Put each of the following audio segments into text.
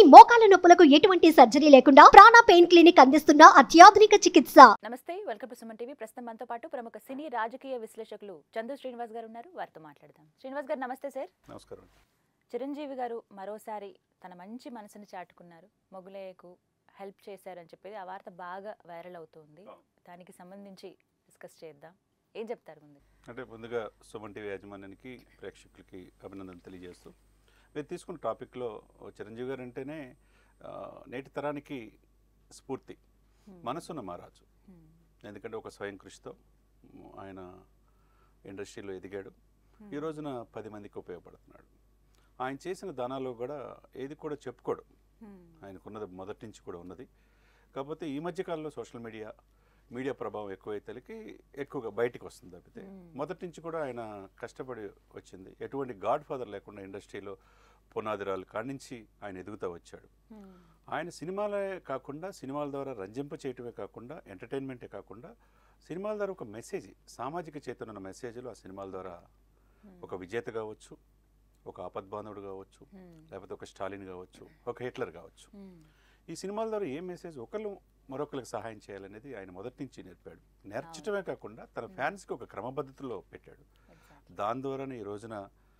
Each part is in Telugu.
మోకాల నొప్పులకు ఎటువంటి సర్జరీ లేకుండా ప్రాణ పెయిన్ క్లినిక్ అందిస్తున్న అత్యాధునిక చికిత్స నమస్తే వెల్కమ్ టు సుమన్ టీవీ ప్రస్తుతం మనతో పాటు ప్రముఖ సినీ రాజకీయ విశ్లేషకులు చందు శ్రీనివాస్ గారు ఉన్నారు వారితో మాట్లాడదాం శ్రీనివాస్ గారు నమస్తే సార్ నమస్కారం చిరంజీవి గారు మరోసారి తన మంచి మనసుని చాటుకున్నారు మొగులేయకు హెల్ప్ చేశారని చెప్పేది ఆ వార్త బాగా వైరల్ అవుతుంది దానికి సంబంధించి డిస్కస్ చేద్దాం ఏం చెప్తారు ముందు అంటే ముందుగా సుమన్ టీవీ యాజమాన్యానికి ప్రేక్షకులకి అభినందనలు తెలియజేస్తూ మీరు తీసుకున్న టాపిక్లో చిరంజీవి గారు అంటేనే ఆ, నేటి తరానికి స్ఫూర్తి మనసున్న మహారాజు Hmm. ఎందుకంటే ఒక స్వయం కృషితో మ్, ఆయన ఇండస్ట్రీలో ఎదిగాడు ఈ రోజున పది మందికి ఉపయోగపడుతున్నాడు ఆయన చేసిన దానాల్లో కూడా ఏది కూడా చెప్పుకోడు Hmm. ఆయనకున్నది మొదటి నుంచి కూడా ఉన్నది కాకపోతే ఈ మధ్య కాలంలో సోషల్ మీడియా మీడియా ప్రభావం ఎక్కువైతేకి ఎక్కువగా బయటికి వస్తుంది తప్పితే Hmm. మొదటి నుంచి కూడా ఆయన కష్టపడి వచ్చింది ఎటువంటి గాడ్ ఫాదర్ లేకుండా ఇండస్ట్రీలో పునాదిరాలు కాడించి ఆయన ఎదుగుతూ వచ్చాడు Hmm. ఆయన సినిమాలే కాకుండా సినిమాల ద్వారా రంజింప చేయటమే కాకుండా ఎంటర్టైన్మెంటే కాకుండా సినిమాల ద్వారా ఒక మెసేజ్ సామాజిక చైతన్య ఉన్న మెసేజ్లు ఆ సినిమాల ద్వారా ఒక విజేత కావచ్చు ఒక ఆపద్బాంధవుడు కావచ్చు Hmm. లేకపోతే ఒక స్టాలిన్ కావచ్చు ఒక హిట్లర్ కావచ్చు Hmm. ఈ సినిమాల ద్వారా ఏ మెసేజ్ ఒకళ్ళు మరొకరికి సహాయం చేయాలనేది ఆయన మొదటి నుంచి నేర్పాడు నేర్చడమే కాకుండా తన ఫ్యాన్స్కి ఒక క్రమపద్ధతిలో పెట్టాడు Exactly. దాని ద్వారానే ఈ రోజున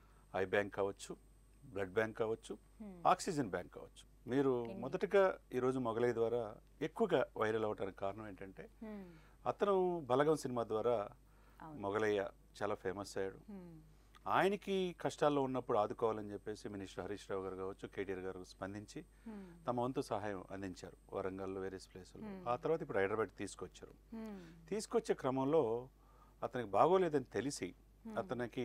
ఐ బ్యాంక్ కావచ్చు బ్లడ్ బ్యాంక్ కావచ్చు Hmm. ఆక్సిజన్ బ్యాంక్ కావచ్చు మీరు Kidney. మొదటగా ఈరోజు మొగలై ద్వారా ఎక్కువగా వైరల్ అవడానికి కారణం ఏంటంటే Hmm. అతను బలగం సినిమా ద్వారా అవును. మొగలయ్య చాలా ఫేమస్ అయ్యాడు Hmm. ఆయనకి కష్టాల్లో ఉన్నప్పుడు ఆదుకోవాలని చెప్పేసి మినిస్టర్ హరీష్ రావు గారు కావచ్చు కేటీఆర్ గారు స్పందించి Hmm. తమ వంతు సహాయం అందించారు వరంగల్లో వేరియస్ ప్లేసుల్లో Hmm. ఆ తర్వాత ఇప్పుడు హైదరాబాద్ తీసుకొచ్చారు Hmm. తీసుకొచ్చే క్రమంలో అతనికి బాగోలేదని తెలిసి Hmm. అతనికి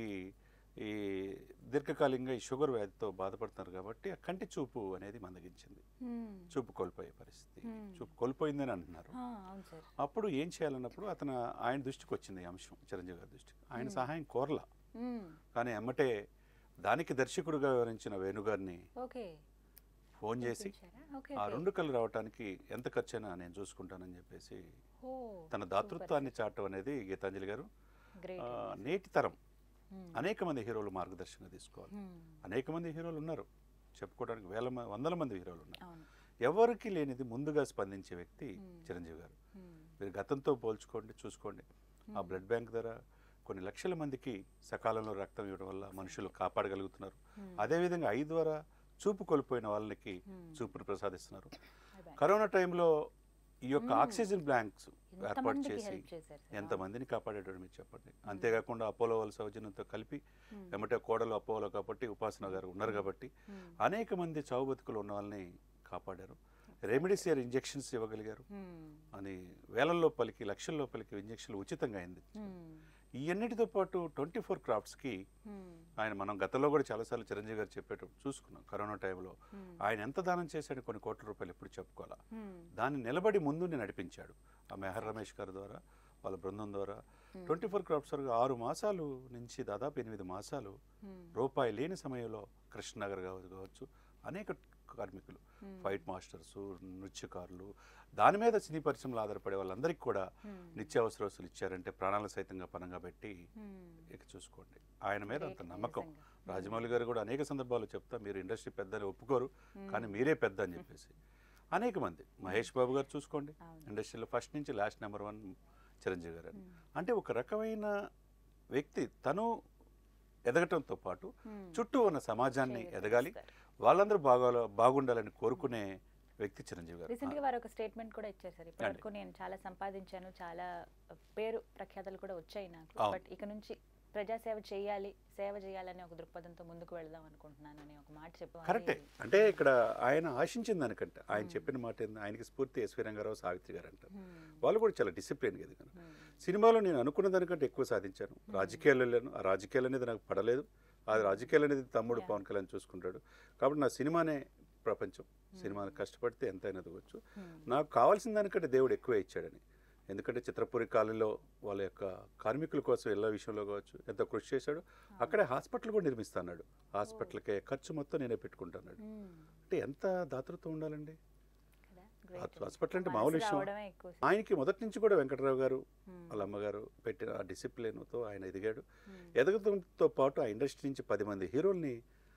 ఈ దీర్ఘకాలికంగా ఈ షుగర్ వ్యాధితో బాధపడుతున్నారు కాబట్టి ఆ కంటి చూపు అనేది మందగించింది Hmm. చూపు కోల్పోయే పరిస్థితి Hmm. చూపు కోల్పోయిందని అంటున్నారు Ah, అవును సార్ అప్పుడు ఏం చేయాలన్నప్పుడు అతను ఆయన దృష్టికి వచ్చింది ఈ అంశం చిరంజీవి గారి దృష్టికి ఆయన Hmm. సహాయం కోరలా Hmm. కానీ ఎమ్మటే దానికి దర్శకుడుగా వివరించిన వేణుగారిని ఓకే ఫోన్ చేసి పిలిచారా? ఓకే ఆ ఓకే. రెండు కళ్ళు రావడానికి ఎంత ఖర్చైనా నేను చూసుకుంటానని చెప్పేసి ఓ, తన సూపర్ దాతృత్వాన్ని చాటం అనేది గీతాంజలి గారు సార్. గ్రేట్ ఆ, అండి. నేటి తరం Hmm. అనేక మంది హీరోలు మార్గదర్శనంగా తీసుకోవాలి Hmm. అనేక మంది హీరోలు ఉన్నారు చెప్పుకోవడానికి వేల మ- వందల మంది హీరోలు ఉన్నారు అవును ఎవరికి లేనిది ముందుగా స్పందించే వ్యక్తి Hmm. చిరంజీవి గారు Hmm. మీరు గతంతో పోల్చుకోండి చూసుకోండి ఆ Hmm. బ్లడ్ బ్యాంక్ ద్వారా కొన్ని లక్షల మందికి సకాలంలో రక్తం ఇవ్వడం వల్ల మనుషులు కాపాడగలుగుతున్నారు Hmm. అదేవిధంగా ఐ ద్వారా చూపు కోల్పోయిన వాళ్ళకి Hmm. చూపును ప్రసాదిస్తున్నారు అదే. కరోనా టైంలో ఈ యొక్క Hmm. ఆక్సిజన్ బ్లాంక్స్ ఏర్పాటు ఎంతమందికి చేసి help చేశారు సార్? ఎంతమందిని కాపాడేటోడు మీరు చెప్పండి అంతేకాకుండా అపోలో వాళ్ళ సౌజన్యంతో కలిపి Hmm. ఎమ్మటే కోడలు అపోలో కాబట్టి ఉపాసన గారు ఉన్నారు కాబట్టి Hmm. అనేక మంది చావు బతుకులు ఉన్న వాళ్ళని కాపాడారు రెమిడిసియర్ ఇంజెక్షన్స్ ఇవ్వగలిగారు Hmm. అని వేలల్లో పలికి లక్షల్లో పలికి ఇంజెక్షన్లు ఉచితంగా అయింది Hmm. ఈ అన్నిటితో పాటు ట్వంటీ ఫోర్ క్రాఫ్ట్స్కి Hmm. ఆయన మనం గతంలో కూడా చాలాసార్లు చిరంజీవి గారు చెప్పేటప్పుడు చూసుకున్నాం కరోనా టైంలో Hmm. ఆయన ఎంత దానం చేశాడు కొన్ని కోట్ల రూపాయలు ఎప్పుడు చెప్పుకోవాలా Hmm. దాన్ని నిలబడి ముందుని నడిపించాడు ఆ మెహర్ రమేష్ గారి ద్వారా వాళ్ళ బృందం ద్వారా Hmm. ట్వంటీ ఫోర్ క్రాఫ్ట్స్ వరకు ఆరు మాసాలు నుంచి దాదాపు ఎనిమిది మాసాలు Hmm. రూపాయి లేని సమయంలో కృష్ణనగర్ కావచ్చు కావచ్చు అనేక కార్మికులు Hmm. ఫైట్ మాస్టర్స్ నృత్యకారులు దాని మీద సినీ పరిశ్రమలు ఆధారపడే వాళ్ళందరికీ కూడా Hmm. నిత్యావసర వస్తువులు ఇచ్చారంటే ప్రాణాలు సైతంగా పనంగా పెట్టి Hmm. ఇక చూసుకోండి ఆయన మీద అంత Great, నమ్మకం నిజంగా. రాజమౌళి గారు కూడా అనేక సందర్భాల్లో చెప్తా మీరు ఇండస్ట్రీ పెద్దని ఒప్పుకోరు Hmm. కానీ మీరే పెద్ద అని చెప్పేసి అనేక మంది మహేష్ బాబు గారు చూసుకోండి అవును. ఇండస్ట్రీలో ఫస్ట్ నుంచి లాస్ట్ నెంబర్ వన్ చిరంజీవి గారు అని. Hmm. అంటే ఒక రకమైన వ్యక్తి తను ఎదగటంతో పాటు Hmm. చుట్టూ ఉన్న సమాజాన్ని చేయూత ఎదగాలి ఇస్తారు. వాళ్ళందరూ బాగా బాగుండాలని కోరుకునే వ్యక్తి చిరంజీవి గారు రీసెంట్ గా వారు ఒక స్టేట్మెంట్ కూడా ఇచ్చారు సార్ ఇప్పటివరకు నేను చాలా సంపాదించాను చాలా పేరు ప్రఖ్యాతలు కూడా వచ్చాయి నాకు అవును. బట్ ఇక నుంచి ప్రజాసేవ చేయాలి సేవ చేయాలనే ఒక దృక్పథంతో ముందుకు వెళ్దాం అనుకుంటున్నాను అని ఒక మాట చెప్పారు కరెక్టే అంటే ఇక్కడ ఆయన ఆశించిన దానికంటే ఆయన చెప్పిన మాట ఏంది ఆయనకి స్ఫూర్తి ఎస్వి రంగారావు సావిత్రి గారు అంటారు వాళ్ళు కూడా చాలా డిసిప్లిన్ ఎదిగాను సినిమాలో నేను అనుకున్న దానికంటే ఎక్కువ సాధించాను రాజకీయాలు వెళ్ళాను ఆ రాజకీయాలు అనేది నాకు పడలేదు ఆ రాజకీయాలు అనేది తమ్ముడు Yeah. పవన్ కళ్యాణ్ చూసుకుంటాడు కాబట్టి నా సినిమానే ప్రపంచం సినిమాని కష్టపడితే ఎంతైనా ఎదగొచ్చు నాకు కావాల్సిన దానికంటే దేవుడు ఎక్కువే ఇచ్చాడని ఎందుకంటే చిత్రపురి కాలంలో వాళ్ళ యొక్క కార్మికుల కోసం ಎಲ್ಲ విషయంలో కావచ్చు ఎంత కృషి చేశాడు అక్కడే హాస్పిటల్ కూడా నిర్మిస్తాడు హాస్పిటల్కే ఖర్చు మొత్తం నేనే పెట్టుకుంటాడు అంటే ఎంత దాతృత్వం ఉండాలండి హాస్పిటల్ అంటే మామూలు విషయం ఆయనకి మొదటి నుంచి కూడా వెంకటరావు గారు వాళ్ళ అమ్మగారు పెట్టిన ఆ డిసిప్లిన్తో ఆయన ఎదిగాడు ఎదగడంతో పాటు ఆ ఇండస్ట్రీ నుంచి పది మంది హీరోల్ని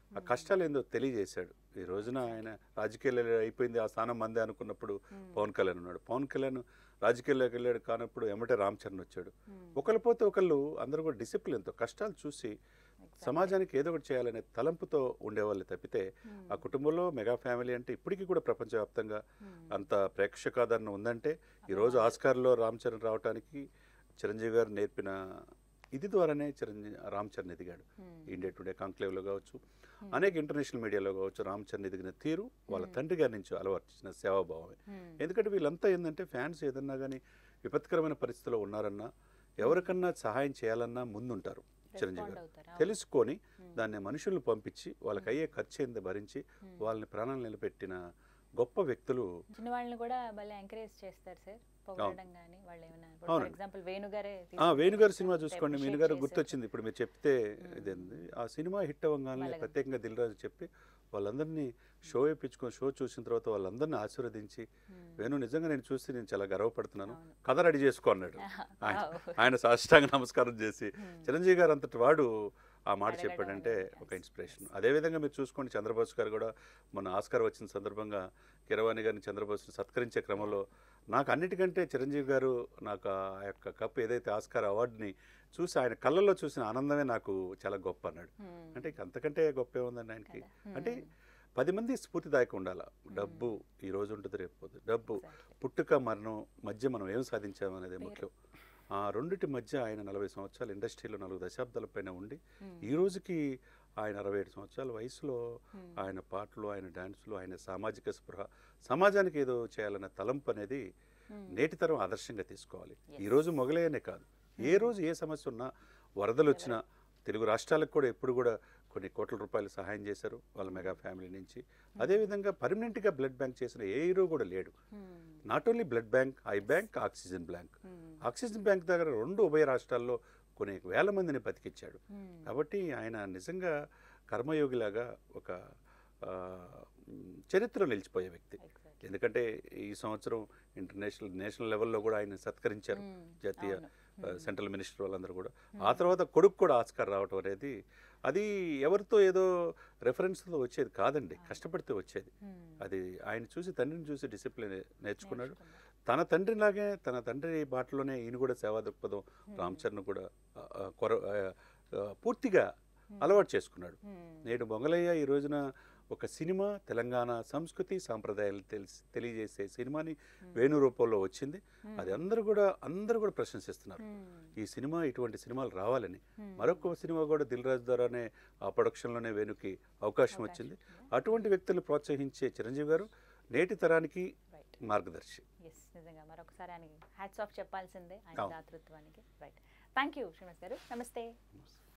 ఆ కష్టాలు ఏందో తెలియజేశాడు ఈ రోజున ఆయన రాజకీయాలు అయిపోయింది ఆ స్థానం మందే అనుకున్నప్పుడు పవన్ కళ్యాణ్ ఉన్నాడు పవన్ కళ్యాణ్ రాజకీయాల్లోకి వెళ్ళాడు కానప్పుడు ఎమ్మటే రామ్ చరణ్ వచ్చాడు ఒకళ్ళు పోతే ఒకళ్ళు అందరూ కూడా డిసిప్లిన్తో కష్టాలు చూసి సమాజానికి ఏదో ఒకటి చేయాలనే తలంపుతో ఉండేవాళ్ళు తప్పితే ఆ కుటుంబంలో మెగా ఫ్యామిలీ అంటే ఇప్పటికీ కూడా ప్రపంచవ్యాప్తంగా అంత ప్రేక్షకాదరణ ఉందంటే ఈరోజు ఆస్కార్లో రామ్ చరణ్ రావడానికి చిరంజీవి గారు నేర్పిన ఇది ద్వారానే చిరంజీవి రామ్ చరణ్ ఎదిగాడు ఇండియా టుడే కాంక్లేవ్లో కావచ్చు అనేక ఇంటర్నేషనల్ మీడియాలో కావచ్చు రామ్ చరణ్ ఎదిగిన తీరు వాళ్ళ Hmm. తండ్రి గారి నుంచి అలవర్చిన సేవాభావమే ఎందుకంటే వీళ్ళంతా ఏంటంటే ఫ్యాన్స్ ఏదన్నా కానీ విపత్కరమైన పరిస్థితిలో ఉన్నారన్నా ఎవరికన్నా సహాయం చేయాలన్నా ముందుంటారు చిరంజీవి గారు తెలుసుకొని దాన్ని మనుషులను పంపించి వాళ్ళకి అయ్యే ఖర్చు ఏందో భరించి వాళ్ళని ప్రాణాలు నిలబెట్టిన గొప్ప వ్యక్తులు చిన్న వాళ్ళని కూడా భలే ఎంకరేజ్ చేస్తారు సార్ పొగడడం కానీ వాళ్ళు ఏమైనా ఫర్ అవునండి. ఎగ్జాంపుల్ వేణు గారే ఆ తీసుకుంటే వేణుగారు సినిమా కొంచెం చూసుకోండి appreciate వేణుగారు చేశారు. గుర్తొచ్చింది ఇప్పుడు మీరు చెప్తే Hmm. ఇదేంది ఆ సినిమా హిట్ అవ్వగానే అలాగే. ప్రత్యేకంగా దిల్ రాజు చెప్పి వాళ్ళందరినీ షో వేయించుకొని షో చూసిన తర్వాత వాళ్ళందరినీ ఆశీర్వదించి Hmm. వేణు నిజంగా నేను చూసి నేను చాలా గర్వపడుతున్నాను అవును. కథ రెడీ చేసుకో అన్నాడు ఆయన Wow. ఆయన సాష్టాంగ నమస్కారం చేసి Hmm. చిరంజీవి గారు అంతటి వాడు ఆ మాట అడగడం చెప్పాడంటే అనేది, ఒక yes, ఇన్స్పిరేషన్ yes. అదేవిధంగా మీరు చూసుకోండి చంద్రబోస్ గారు కూడా మొన్న ఆస్కార్ వచ్చిన సందర్భంగా కిరవాణి గారిని చంద్రబోస్ని సత్కరించే క్రమంలో నాకు అన్నిటికంటే చిరంజీవి గారు నాకు ఆ యొక్క కప్ ఏదైతే ఆస్కార్ అవార్డుని చూసి ఆయన కళ్ళల్లో చూసిన ఆనందమే నాకు చాలా గొప్ప అన్నాడు Hmm. అంటే ఇక అంతకంటే గొప్ప ఏముందండి ఆయనకి కదా. అంటే Hmm. పది మంది స్ఫూర్తిదాయకం ఉండాల డబ్బు ఈ రోజు ఉంటుంది రేపు పోతుంది డబ్బు Exactly. పుట్టుక మరణం మధ్య మనం ఏం సాధించామనేది పేరు. ముఖ్యం ఆ రెండిటి మధ్య ఆయన నలభై సంవత్సరాలు ఇండస్ట్రీలో నాలుగు దశాబ్దాల పైన ఉండి Hmm. ఈ రోజుకి ఆయన అరవై ఏడు సంవత్సరాల వయసులో Hmm. ఆయన పాటలు ఆయన డాన్సులు ఆయన సామాజిక స్పృహ సమాజానికి ఏదో చేయాలన్న తలంపు అనేది Hmm. నేటి తరం ఆదర్శంగా తీసుకోవాలి Yes. ఈ రోజు మొగలయ్యనే కాదు ఏ రోజు ఏ సమస్య ఉన్నా వరదలు వచ్చినా తెలుగు రాష్ట్రాలకు కూడా ఎప్పుడు కూడా కొన్ని కోట్ల రూపాయలు సహాయం చేశారు వాళ్ళ మెగా ఫ్యామిలీ నుంచి అదేవిధంగా పర్మనెంట్గా బ్లడ్ బ్యాంక్ చేసిన ఏ హీరో కూడా లేడు Hmm. Not only blood bank eye bank oxygen bank Hmm. Oxygen bank దగ్గర రెండు ఉభయ రాష్ట్రాల్లో కొన్ని వేల మందిని బతికించాడు Hmm. కాబట్టి ఆయన నిజంగా కర్మయోగిలాగా ఒక ఆ, మ్, చరిత్రలో నిలిచిపోయే వ్యక్తి Exactly. ఎందుకంటే ఈ సంవత్సరం ఇంటర్నేషనల్ నేషనల్ లెవెల్లో కూడా ఆయన సత్కరించారు Hmm. జాతీయ అవును. ఆ, Hmm. సెంట్రల్ మినిస్టర్ వాళ్ళందరూ కూడా ఆ తర్వాత కొడుకు కూడా ఆస్కార్ రావటం అనేది అది ఎవరితో ఏదో రెఫరెన్స్తో వచ్చేది కాదండి కష్టపడితే వచ్చేది Hmm. అది ఆయన చూసి తండ్రిని చూసి డిసిప్లిన్ నేర్చుకున్నాడు నేర్చుకున్నారు. తన తండ్రిలాగే తన తండ్రి బాటలోనే ఈయన కూడా సేవా దృక్పథం రామ్ చరణ్ కూడా ఆ, ఆ, కొర ఆ, ఆ, పూర్తిగా అలవాటు చేసుకున్నాడు Hmm. నేడు మొగలయ్య ఈ రోజున ఒక సినిమా తెలంగాణ సంస్కృతి సాంప్రదాయాలు తెలిసి తెలియజేసే సినిమాని వేణు రూపంలో వచ్చింది అది అందరూ కూడా అందరూ కూడా ప్రశంసిస్తున్నారు Hmm. ఈ సినిమా ఇటువంటి సినిమాలు రావాలని Hmm. మరొక సినిమా కూడా దిల్ రాజు ద్వారానే ఆ ప్రొడక్షన్లోనే వేణుకి అవకాశం వచ్చింది అటువంటి వ్యక్తులు ప్రోత్సహించే చిరంజీవి గారు నేటి తరానికి రైట్ మార్గదర్శి ఎస్ నిజంగా మరొకసారి ఆయన హ్యాట్స్ ఆఫ్ చెప్పాల్సిందే ఆయన అవును. దాతృత్వానికి రైట్ థ్యాంక్ యూ శ్రీనివాస్ గారు నమస్తే